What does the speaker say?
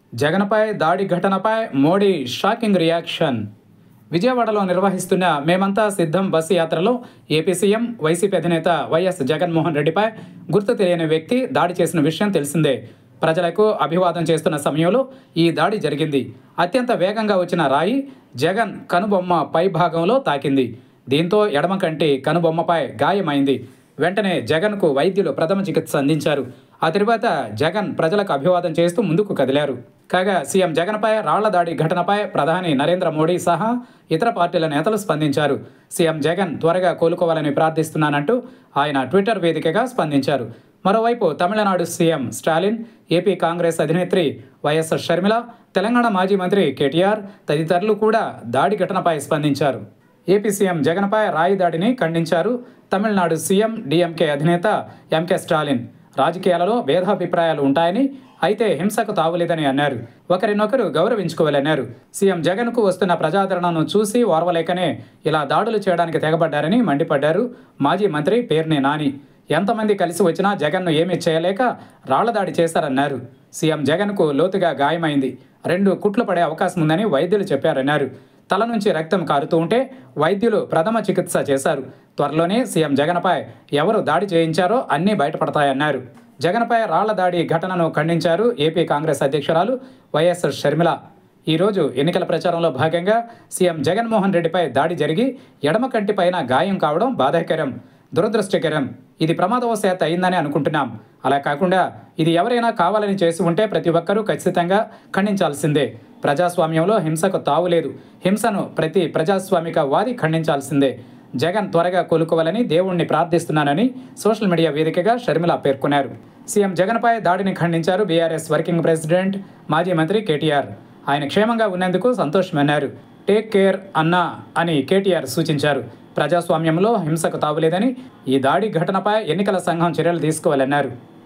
జగన్పై దాడి ఘటనపై మోడీ షాకింగ్ రియాక్షన్ విజయవాడలో నిర్వహిస్తున్న మేమంతా సిద్ధం బస్సు యాత్రలో ఏపీ సీఎం వైసీపీ అధినేత వైఎస్ జగన్మోహన్ రెడ్డిపై గుర్తు తెలియని వ్యక్తి దాడి చేసిన విషయం తెలిసిందే ప్రజలకు అభివాదం చేస్తున్న సమయంలో ఈ దాడి జరిగింది అత్యంత వేగంగా వచ్చిన రాయి జగన్ కనుబొమ్మ పై భాగంలో తాకింది దీంతో ఎడమ కంటి కనుబొమ్మపై గాయమైంది వెంటనే జగన్కు వైద్యులు ప్రథమ చికిత్స అందించారు ఆ తరువాత జగన్ ప్రజలకు అభివాదం చేస్తూ ముందుకు కదిలారు కాగా సీఎం జగన్పై రాళ్ల దాడి ఘటనపై ప్రధాని నరేంద్ర మోడీ సహా ఇతర పార్టీల నేతలు స్పందించారు సీఎం జగన్ త్వరగా కోలుకోవాలని ప్రార్థిస్తున్నానంటూ ఆయన ట్విట్టర్ వేదికగా స్పందించారు మరోవైపు తమిళనాడు సీఎం స్టాలిన్ ఏపీ కాంగ్రెస్ అధినేత్రి వైఎస్ షర్మిల తెలంగాణ మాజీ మంత్రి కేటీఆర్ తదితరులు కూడా దాడి ఘటనపై స్పందించారు ఏపీ సీఎం జగన్పై రాయి దాడిని ఖండించారు తమిళనాడు సీఎం డిఎంకే అధినేత ఎంకే స్టాలిన్ రాజకీయాలలో భేదాభిప్రాయాలు ఉంటాయని అయితే హింసకు తావులేదని అన్నారు ఒకరినొకరు గౌరవించుకోవాలన్నారు సీఎం జగన్కు వస్తున్న ప్రజాదరణను చూసి ఓర్వలేకనే ఇలా దాడులు చేయడానికి తెగబడ్డారని మండిపడ్డారు మాజీ మంత్రి పేర్ని నాని ఎంతమంది కలిసి వచ్చినా జగన్ను ఏమీ చేయలేక రాళ్లదాడి చేశారన్నారు సీఎం జగన్కు లోతుగా గాయమైంది రెండు కుట్లు పడే అవకాశం ఉందని వైద్యులు చెప్పారన్నారు తల నుంచి రక్తం కారుతూ ఉంటే వైద్యులు ప్రథమ చికిత్స చేశారు త్వరలోనే సీఎం జగన్పై ఎవరు దాడి చేయించారో అన్నీ బయటపడతాయన్నారు జగన్పై రాళ్ల దాడి ఘటనను ఖండించారు ఏపీ కాంగ్రెస్ అధ్యక్షురాలు వైఎస్ షర్మిల ఈరోజు ఎన్నికల ప్రచారంలో భాగంగా సీఎం జగన్మోహన్ రెడ్డిపై దాడి జరిగి ఎడమ కంటిపైన గాయం కావడం బాధాకరం దురదృష్టకరం ఇది ప్రమాదవశాత్తు అయిందని అనుకుంటున్నాం అలా కాకుండా ఇది ఎవరైనా కావాలని చేసి ఉంటే ప్రతి ఒక్కరూ ఖచ్చితంగా ఖండించాల్సిందే ప్రజాస్వామ్యంలో హింసకు తావులేదు హింసను ప్రతి ప్రజాస్వామిక వాది ఖండించాల్సిందే జగన్ త్వరగా కోలుకోవాలని దేవుణ్ణి ప్రార్థిస్తున్నానని సోషల్ మీడియా వేదికగా షర్మిల పేర్కొన్నారు సీఎం జగన్పై దాడిని ఖండించారు బీఆర్ఎస్ వర్కింగ్ ప్రెసిడెంట్ మాజీ మంత్రి కేటీఆర్ ఆయన క్షేమంగా ఉన్నందుకు సంతోషమన్నారు టేక్ కేర్ అన్నా అని కేటీఆర్ సూచించారు ప్రజాస్వామ్యంలో హింసకు తావులేదని ఈ దాడి ఘటనపై ఎన్నికల సంఘం చర్యలు తీసుకోవాలన్నారు